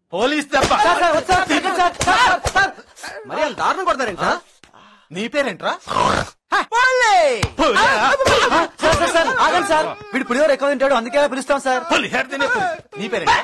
Police దెబ్బ మరి అంత దారుణం కొడతారేంట నీ పేరేంట్రా సార్ సార్ సార్ ఆగండి సార్ వీడు పులిహోర ఎక్కువ తింటాడు అందుకే పిలుస్తాం సార్ పులిహోర తినే పులి. నీ పేరేంట్రా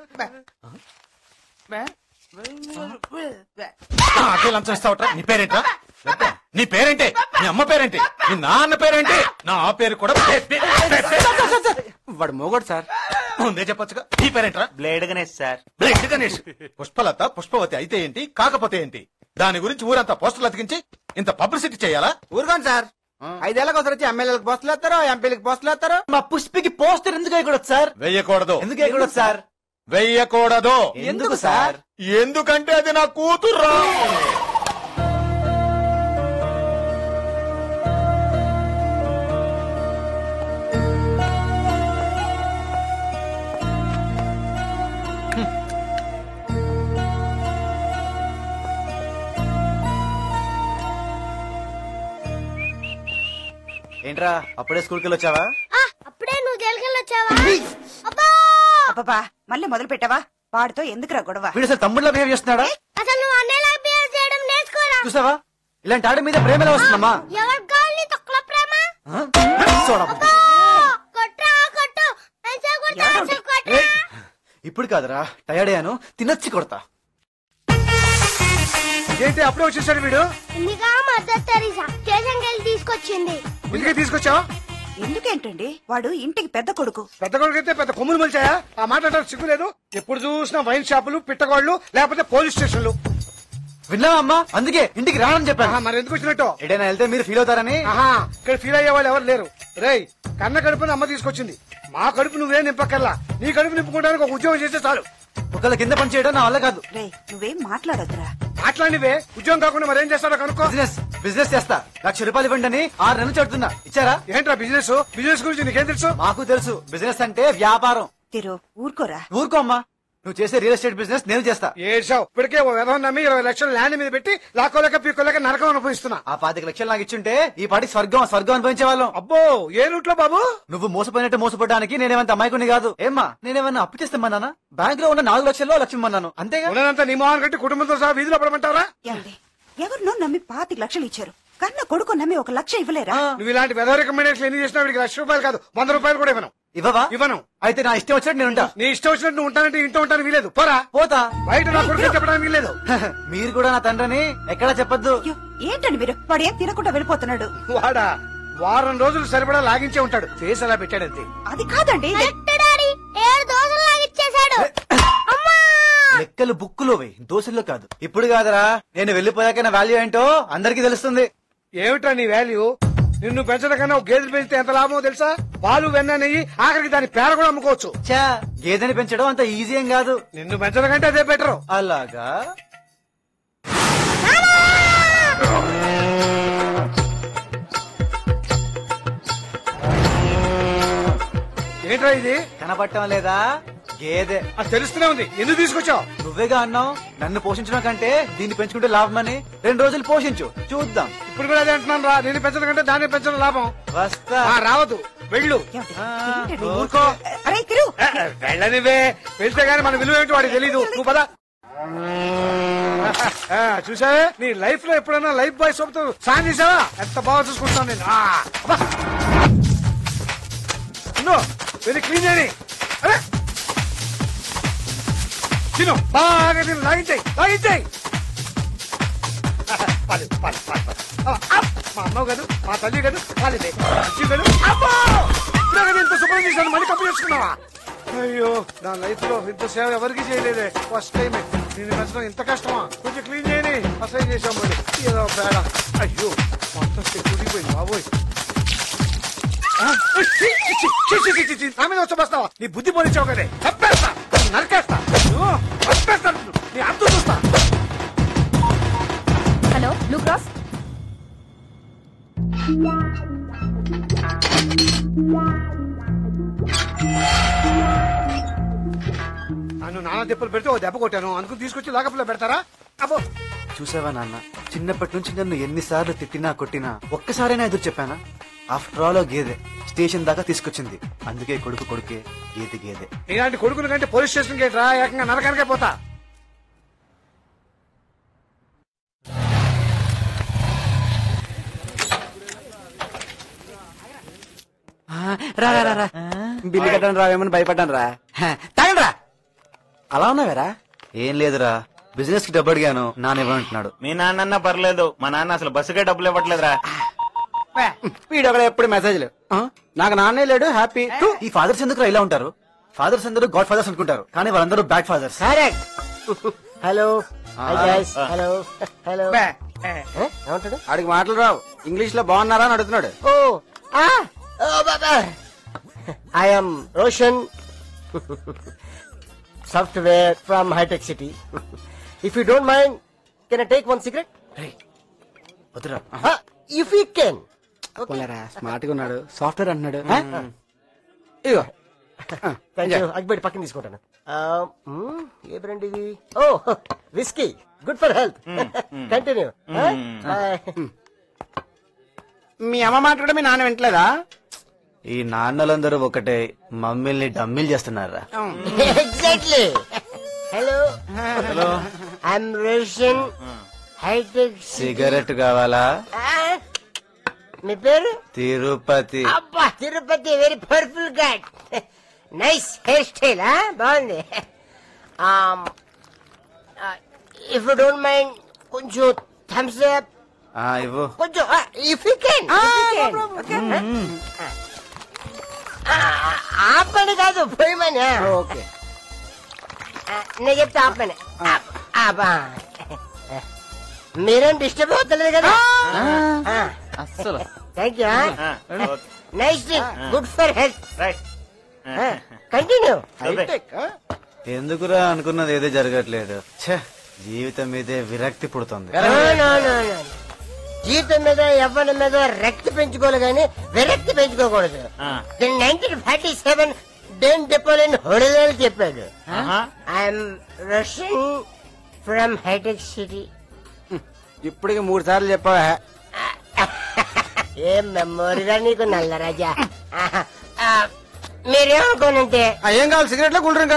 నాకే లంచం ఇస్తావట్రా నీ పేరేంట్రా నీ పేరేంటి నీ అమ్మ పేరేంటి నీ నాన్న పేరేంటి నా పేరు కూడా పే- పే- పే- పే- వాడు మోగోడు సార్ ముందే చెప్పొచ్చుగా నీ పేరేంట్రా blade Ganesh sir blood Ganesh Pushpalatha పుష్పవతి అయితే ఏంటి కాకపోతే ఏంటి దాని గురించి ఊరంతా పోస్టర్లు అతికించి ఇంత పబ్లిసిటీ చేయాలా ఊరుకోండి సార్ ఐదేళ్ళకి ఒకసారి వచ్చి ఎమ్మెల్యేలకు పోస్టులు వేస్తారు ఎంపీలకు పోస్టులు వేస్తారు మా పుష్పికి పోస్టర్ ఎందుకు వేయకూడదు సార్ వెయ్యకూడదు ఎందుకు వేయకూడదు సార్ వెయ్యకూడదు ఎందుకు సార్ ఎందుకంటే అది నా కూతుర్రా ఏంట్రా అప్పుడే స్కూల్కి వెళ్ళి వచ్చావా ఆ, అప్పుడే నువ్వు జైలుకెళ్ళొచ్చావా అబ్బా అబ్బబ్బా మళ్ళీ మొదలు పెట్టావా వాడితో ఎందుకురా గొడవ వీడు అసలు తమ్ముడులా బిహేవ్ చేస్తున్నాడా అసలు నువ్వు అన్నయ్యలా బిహేవ్ చేయడం నేర్చుకోరా చూసావా ఇలాంటి ఆడ మీద ప్రేమ ఎలా వస్తుందమ్మా ఎవరి కావాలి తక్కువ ప్రేమ ఆ? చూడమ్మా. అబ్బా, కొట్రా కొట్టు మంచిగా కొట్టు అసలు కొట్రా ఏయ్, ఇప్పుడు కాదురా టయర్డ్ అయ్యాను తినొచ్చి కొడతా ఏంటి అప్పుడే వచ్చేసాడు వీడు ఇందుగా మదర్ తెరీసా స్టేషన్కి వెళ్ళి తీసుకొచ్చింది ఇందుకే తీసుకొచ్చావు ఎందుకేంటండి వాడు ఇంటికి పెద్ద కొడుకు పెద్ద కొడుకైతే పెద్ద కొమ్ములు మలిచాయా ఆ మాట అంటే సిగ్గు లేదు ఎప్పుడు చూసినా వైన్ షాపులు పిట్టగోళ్లు లేకపోతే పోలీస్ స్టేషన్లు విన్నావా అమ్మా అందుకే ఇంటికి రానని చెప్పాను ఆహా, మరి ఎందుకు వచ్చినట్టు ఎటైనా వెళ్తే మీరు ఫీల్ అవుతారని ఆహా ఇక్కడ ఫీల్ అయ్యే వాళ్ళు ఎవరు లేరు రేయ్ కన్న కడుపుని అమ్మ తీసుకొచ్చింది మా కడుపు నువ్వేం నింపక్కర్లా నీ కడుపు నింపుకోవడానికి ఒక ఉద్యోగం చేస్తే చాలు ఒకళ్ళ కింద పని చేయడం నా వల్ల కాదు రే నువ్వేం మాట్లాడొద్దురా మాట్లాడినవే ఉద్యోగం కాకుండా మరేం చేస్తాడో కనుక్కో బిజినెస్ బిజినెస్ చేస్తా లక్ష రూపాయలు ఇవ్వండి అని ఆరు నెలలు చెడుతున్నా ఇచ్చారా ఏంట్రా బిజినెస్ బిజినెస్ గురించి నీకేం తెలుసు మాకు తెలుసు బిజినెస్ అంటే వ్యాపారం తిరు ఊరుకోరా ఊరుకో అమ్మా నువ్వు చేసే రియల్ ఎస్టేట్ బిజినెస్ నేను చేస్తా ఏడ్చావు ఇప్పటికే ఓ విధం నమ్మి ఇరవై లక్షలు ల్యాండ్ మీద పెట్టి లాక్కోలేక పీక్కోలేక నరకం అనుభవిస్తున్నా ఆ పాతిక లక్షలు నాకు ఇచ్చుంటే ఈ పాటి స్వర్గం స్వర్గం అనుభవించే వాళ్ళం అబ్బో ఏ రూట్లో బాబు నువ్వు మోసపోయినట్టు మోసపోవడానికి నేనేమంత అమాయకుని కాదు ఏమ్మా నేనేమన్నా అప్పు చేస్తామన్నానా బ్యాంక్ లో ఉన్న నాలుగు లక్షల్లో లక్ష ఇమ్మన్నాను అంతేగా ఉన్నదంతా నీ మొహాన్ కట్టి కుటుంబంతో సహా వీధిలో పడమంటారా ఏమండి ఎవరినో నమ్మి పాతిక లక్షలు ఇచ్చారు కన్న కొడుకు నమ్మి ఒక లక్ష ఇవ్వలేరా ఆ, నువ్వు ఇలాంటి వెధ రికమెండేషన్ ఎన్ని చేసినా వీడికి లక్ష రూపాయలు కాదు వంద రూపాయలు కూడా ఇవ్వను ఇవ్వవా ఇవ్వను అయితే నా ఇష్టం వచ్చినట్టు నేను ఉంటా నీ ఇష్టం వచ్చినట్టు నువ్వు ఉంటానంటే ఇంట్లో ఉంటాను వీలేదు పోరా పోతా బయట నా కొడుకు చెప్పడానికి వీలేదు మీరు కూడా నా తండ్రిని ఎక్కడా చెప్పొద్దు అయ్యో, ఏంటండి మీరు వాడు ఏం తినకుండా వెళ్ళిపోతున్నాడు వాడా వారం రోజులు సరిపడా లాగించే ఉంటాడు ఫేస్ అలా పెట్టాడంతే అది కాదండి కరెక్ట్ డాడీ ఏడు దోశలు లాగా ఇచ్చేశాడు అమ్మా లెక్కలు బుక్కులో వేయి దోశల్లో కాదు ఇప్పుడు కాదురా నేను వెళ్ళిపోయాక నా వాల్యూ ఏంటో అందరికీ తెలుస్తుంది ఏమిట్రా నీ వాల్యూ నిన్ను పెంచడం కన్నా ఒక గేదెలు పెంచితే ఎంత లాభమో తెలుసా పాలు వెన్న నెయ్యి ఆఖరికి దాని పేర కూడా అమ్ముకోవచ్చు చా గేదెని పెంచడం అంత ఈజీ ఏం కాదు నిన్ను పెంచడం కంటే అదే బెటర్ అలాగా ఏంట్రా ఇది కనపడటం లేదా గేదె అది తెలుస్తూనే ఉంది ఎందుకు తీసుకొచ్చావు నువ్వేగా అన్నావు నన్ను పోషించడం కంటే దీన్ని పెంచుకుంటే లాభమని రెండు రోజులు పోషించు చూద్దాం ఇప్పుడు కూడా అదే అంటున్నాను రా నేను పెంచడం కంటే దాన్ని పెంచడం లాభం వస్తా ఆ, రావద్దు వెళ్ళు ఏమండి? ఆ, ఏంటండి? ఊరుకో. అరే తిరు ఏ, ఏ, వెళ్ళనివే వెళ్తే గానీ మన విలువ ఏంటో వాడికి తెలీదు నువ్వు పద ఆ, చూసావే నీ లైఫ్ లో ఎప్పుడైనా లైఫ్ బాయ్ సోపుతో సాయం చేసావా ఎంత బాగా చూసుకుంటాను నేను ఆ, అబ్బా. ఇన్నో, వెళ్ళి క్లీన్ చేయని అరే తిను బాగా తిను లాగించాయి లాగించాయి పాలు పాలు పాలు పాలు ఆ, ఆ, మా అమ్మ కాదు మా తల్లి కాదు పాలిదే అచ్చి కాదు అమ్మో ఇప్పుడే కదా ఇంత శుభ్రం చేశాను మళ్ళీ కప్పు చేసుకున్నావా అయ్యో నా లైఫ్ లో ఇంత సేవ ఎవరికి చేయలేదే ఫస్ట్ టైం నేను పెంచడం ఇంత కష్టమా కొంచెం క్లీన్ చేయని అసలు చేసాం మళ్ళీ ఏదో పేడ అయ్యో మొత్తం చెక్కుడిపోయింది బాబోయ్ ఆ, ఛీ, ఛీ, ఛీ, ఛీ, ఛీ, ఛీ, ఛీ, నా మీద వచ్చేస్తావా నీ బుద్ధి పోనిచ్చావు కదే తప్పేస్తా నరికేస్తా నువ్వు తప్పేస్తా నిన్ను. నీ అర్థం చూస్తా హలో బ్లూ క్రాస్ నన్ను నానా దెబ్బలు పెడితే ఓ దెబ్బ కొట్టాను అందుకు తీసుకొచ్చి లాకప్లో పెడతారా అబ్బో చూసావా నాన్న చిన్నప్పటి నుంచి నన్ను ఎన్నిసార్లు తిట్టినా కొట్టినా ఒక్కసారైనా ఎదురు చెప్పానా ఆఫ్టర్ ఆల్ గేదె స్టేషన్ దాకా తీసుకొచ్చింది అందుకే కొడుకు కొడుకే గేదె గేదె ఇలాంటి కొడుకుల కంటే పోలీస్ స్టేషన్ కి రా ఏకంగా నరకానికే పోతా రా రా రా రా బిల్లు కట్టడం రావేమని భయపడ్డాను రా తాగండి రా అలా ఉన్నావేరా ఏం లేదురా బిజినెస్ కి డబ్బు అడిగాను నానేమంటున్నాడు మీ నాన్న పర్లేదు మా నాన్న అసలు బస్సుకే డబ్బులు ఇవ్వట్లేదురా వీడు అక్కడ ఎప్పుడు మెసేజ్లు ఆ? నాకు నాన్నే లేడు హ్యాపీ ఈ ఫాదర్స్ ఎందుకు ఇలా ఉంటారు ఫాదర్స్ అందరూ గాడ్ ఫాదర్స్ అనుకుంటారు కానీ వాళ్ళందరూ bad fathers correct hello hi guys Ah. Hello hello ఏమంటాడు ఆడికి మాటలు రావు ఇంగ్లీష్ లో బాగున్నారా అని అడుగుతున్నాడు ఓ ఆ ఓ బాబా I am Roshan software from Hitech City if you don't mind can I take one cigarette వద్దురా ఇఫ్ యూ కెన్ పోలేరా స్మార్ట్ గా ఉన్నాడు సాఫ్ట్వేర్ అంటున్నాడు ఆ? ఇగో థ్యాంక్ యూ అగ్బెట్టి పక్కన తీసుకుంటాను Ah, hmm, ఏ బ్రాండ్ ఇది ఓ whisky good for health continue మీ అమ్మ మాట కూడా మీ నాన్న వింటలేదా ఈ నాన్నలందరూ ఒకటే మమ్మల్ని డమ్మిల్ చేస్తున్నారా exactly hello hello I'm Roshan Hitech cigarette కావాలా మీ పేరు తిరుపతి అబ్బా Tirupati very powerful god nice hair style బాగుంది ఇఫ్ యూ డోంట్ మైండ్ కొంచెం థమ్స్ అప్ ఆ, ఇవ్వు కొంచెం ఇఫ్ యూ కెన్ ఆపని కాదు పోయమని ఓకే నేను చెప్తే ఆపని ఆపా మీరేం డిస్టర్బ్ అవుతలేదు కదా అస్సలు థ్యాంక్ యూ ఆ, okay. Nice good for health right continue ఎందుకురా అనుకున్నది ఏదో జరగట్లేదు ఛే జీవితం మీదే విరక్తి పుడుతుంది జీవితం మీద ఎవరి మీద రక్తి పెంచుకోవాలి కానీ విరక్తి పెంచుకోకూడదు ఆ. నైన్టీన్ ఫార్టీ సెవెన్ డెన్ డెపోలియన్ హొడదలు చెప్పాడు ఆహా. I'm Russian from Hitech City ఇప్పటికి మూడు సార్లు చెప్పావా ఏం మెమోరీగా నీకు నల్ల రాజా మీరేమనుకోనంటే ఏం కావాలి సిగరెట్ లో కూల్ డ్రింక్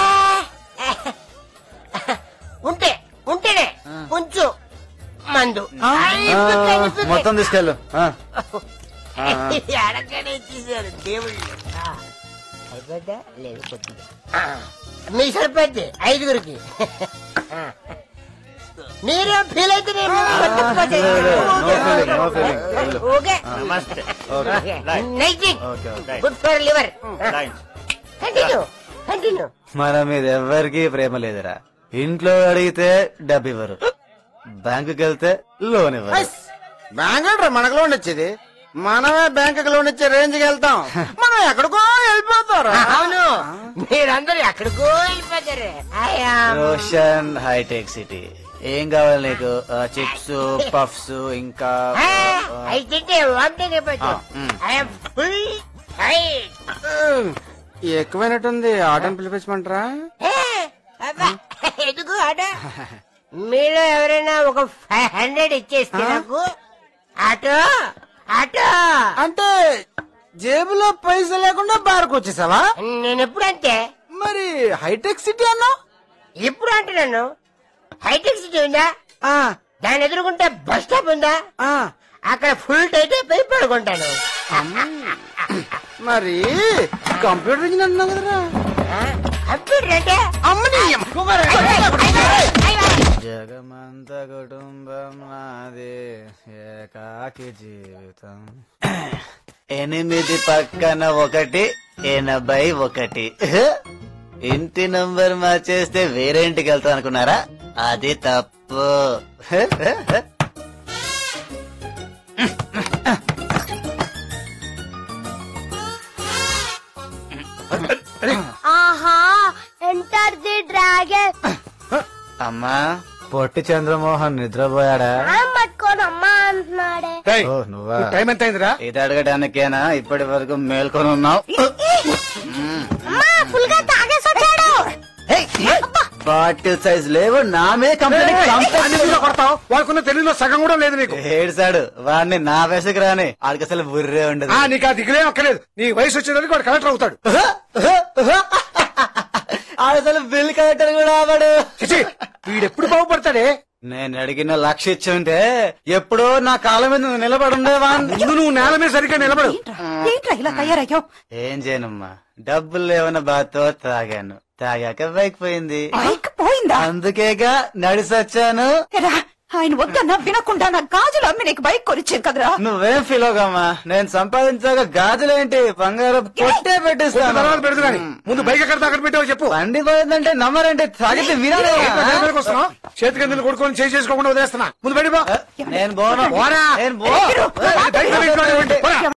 ఉంటే ఉంటేనే కొంచెం మందు ఎందుకని ఎందుకని? మొత్తం తీసుకెళ్ళు ఆ. అడగనే ఇచ్చేసారు దేవుళ్ళు ఆ, అయిపోద్దా లేదు కొద్దిగా ఆ, మీ సరిపోద్ది ఐదుగురికి ఆ. మీరే ఫీల్ అయితే నేను పట్టుకుపోతే. No feeling, no feeling. వెళ్ళు. ఓకే నమస్తే okay Right. Night okay okay good for liver right continue continue మన మీద ఎవ్వరికి ప్రేమ లేదురా ఇంట్లో అడిగితే డబ్బు ఇవ్వరు బ్యాంకుకి వెళ్తే లోన్ ఇవ్వరు బ్యాంక్ మనకు లోన్ వచ్చేది మనమే బ్యాంక్ లోన్ ఇచ్చే రేంజ్ కి వెళ్తాం మనం ఎక్కడికో వెళ్ళిపోతారు అవును మీరందరూ ఎక్కడికో వెళ్ళిపోతారు అయ్యా రోషన్ హైటెక్ సిటీ ఏం కావాలి నీకు చిప్స్ పఫ్స్ ఇంకా అయితే వామిటింగ్ అయిపోతుంది మ్. ఐఎమ్ ఫుల్ టైట్ ఎక్కువైనట్టుంది ఆటోని పిలిపించమంటారా ఎందుకు ఆట మీరు ఎవరైనా ఒక ఫైవ్ హండ్రెడ్ ఇచ్చేస్తే నాకు ఆటో ఆటో అంటే జేబులో పైసలు లేకుండా బార్కు వచ్చేసావా నేను ఎప్పుడు అంతే మరి హైటెక్ సిటీ అన్నా ఇప్పుడు అంటున్నాను హైటెక్ సిటీ ఉందా దాని ఎదురుకుంటే బస్ స్టాప్ ఉందా అక్కడ ఫుల్ టైట్ అయిపోయి పడుకుంటాను మరి కంప్యూటర్ ఇంజనీర్ అన్నావు కదరా ఆ, కంప్యూటర్ అంటే జగమంత కుటుంబం నాదే ఏకాకి జీవితం ఎనిమిది పక్కన ఒకటి ఎనభై ఒకటి ఇంటి నంబర్ మార్చేస్తే వేరే ఇంటికి వెళ్తా అనుకున్నారా అది తప్పు ఆహా ఎంటర్ ది డ్రాగన్ అమ్మా పొట్టి చంద్రమోహన్ నిద్రపోయాడా పట్టుకొని అమ్మా అంటున్నాడే ఓ నువ్వా టైం ఎంత అయిందిరా ఇది అడగడానికేనా ఇప్పటి వరకు మేల్కొని ఉన్నావు అమ్మా ఫుల్ గా తాగేసి వచ్చాడు బాటిల్ సైజ్ లేవు నామే కంపెనీ కొడతావు వాళ్ళకున్న తెలుగులో సగం కూడా లేదు నీకు ఏడ్చాడు వాడిని నా వయసుకి రాని ఆడికి అసలు బుర్రే ఉండదు ఆ నీకు ఆ దిగులేం అక్కర్లేదు నీ వయసు వచ్చేదానికి వాడు కలెక్టర్ అవుతాడు ఆడు అసలు బిల్ కలెక్టర్ కూడా ఆవాడు చిచి, వీడెప్పుడు బాగుపడతాడే నేను అడిగిన లక్ష ఇచ్చి ఉంటే ఎప్పుడో నా కాళ్ళ మీద నువ్వు నిలబడి ఉండేవా ముందు నువ్వు నేల మీద సరిగ్గా నిలబడు ఏంట్రా ఏంట్రా ఇలా తయారయ్యావు ఏం చేయనమ్మా డబ్బులు లేవన్న బాధతో తాగాను తాగాక బైక్ పోయింది బైక్ పోయిందా అందుకేగా నడిసొచ్చాను ఎరా ఆయన వద్దన్నా వినకుండా నా గాజులు అమ్మి నీకు బైక్ కొనిచ్చాను కదరా నువ్వేం ఫీల్ అవగమ్మా నేను సంపాదించాక గాజులేంటి బంగారం కొట్టే కొంత తర్వాత పెట్టిస్తాను పెడదు కానీ ముందు బైక్ ఎక్కడ అక్కడ పెట్టావు చెప్పు బండి పోయిందంటే నమ్మరంటే తాగితే వినాలి ఏంట్రా నేను మీదకి వస్తున్నావు? చేతి కిందలు కొడుకొని చేసి చేసుకోకుండా వదిలేస్తున్నా ముందు బయట పో. నేను పోను పోరా. నేను పో ఎగిరు. బైక్ మీద ఇంట్లో ఉండి, పోరా.